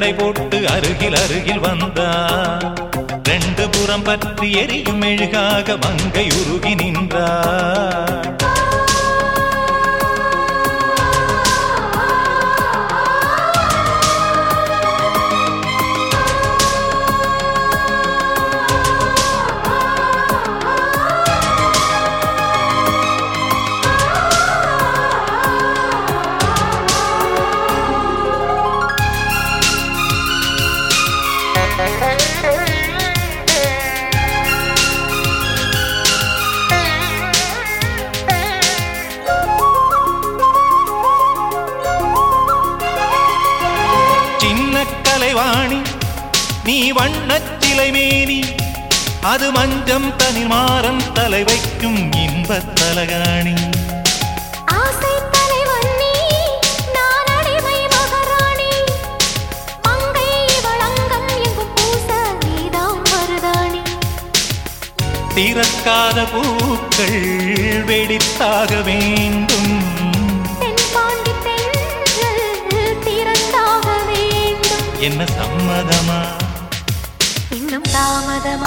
நடை போட்டு அருகில் அருகில் வந்தா ரெண்டு புறம் பற்றி எரியும் மெழுகாக மங்கை உருகி நின்றாள் சின்ன கலைவாணி நீ வண்ணச் சிலை மேனி அது மஞ்சம் தனி மாறன் தலை வைக்கும் இன்பத் தலகாணி ஆசை தலைவன் நீ நான் அடிமை மகாராணி மங்கை வளங்கம் எங்கும் பூச நீதாம் மருதாணி திறக்காத பூக்கள் வெடித்தாக வேண்டும் தென்பாண்டி தென்றல் திறந்தாக வேண்டும் என்ன சம்மதமா இன்னும் தாமதமா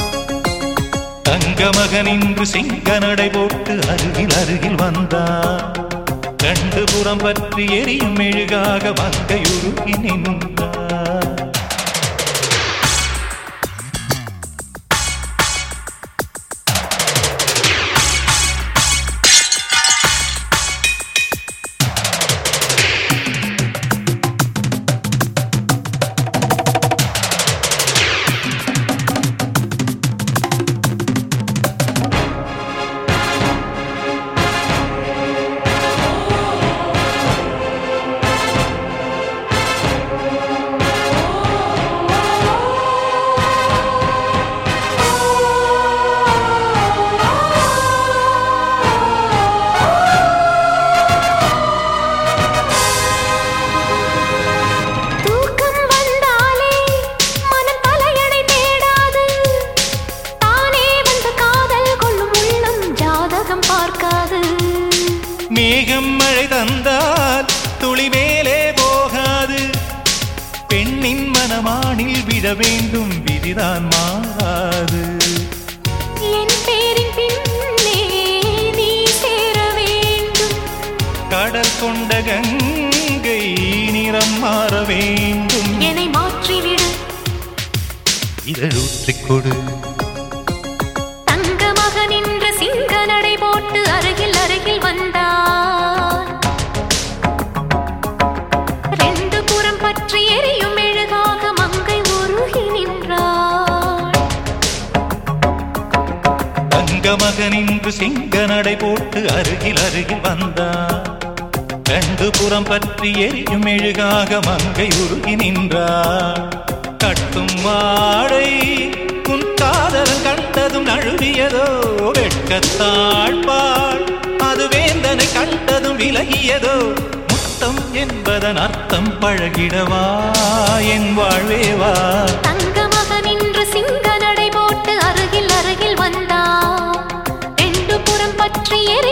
தங்க மகன் இன்று சிங்க நடை போட்டு அருகில் அருகில் வந்தா ரெண்டு புறம் பற்றி எரியும் மெழுகாக மங்கையுருகி நின்றார் தூக்கம் வந்தாலே மனம் தலையணை தேடாது தானே வந்து காதல் கொள்ளும் உள்ளம் ஜாதகம் பார்க்காது மேகம் மழை தந்தால் துளி மேலே போகாது பெண்ணின் மனமானில் விழ வேண்டும் விதிதான் மாறாது என் பேரின் பின்னே நீ சேர வேண்டும் கடல் கொண்ட கங்கை நிறம் மாற வேண்டும் என்னை மாற்றிவிடு இதழூற்றிக் கொடு தங்க மகன் என்று சிங்க நடை போட்டு அருகில் அருகில் வந்தான் ரெண்டு புறம் பற்றி எரியும் மெழுகாக மங்கை உருகி நின்றாள் தங்க மகன் இன்று சிங்க நடை போட்டு அருகில் அருகில் வந்தா ரெண்டு புறம் பற்றி எரியும் மெழுகாக மங்கை உருகி நின்றார் கட்டும் வாடை உன் காதலன் கண்டதும் நழுவியதோ வெட்கத்தாழ்பாள் அது வேந்தனை கண்டதும் விலகியதோ முத்தம் என்பதன் அர்த்தம் பழகிடவா என் வாழ்வேவா தங்க மகன் இன்று சிங்க நடை போட்டு அருகில் அருகில் வந்தான் ரெண்டு புறம் பற்றி எரி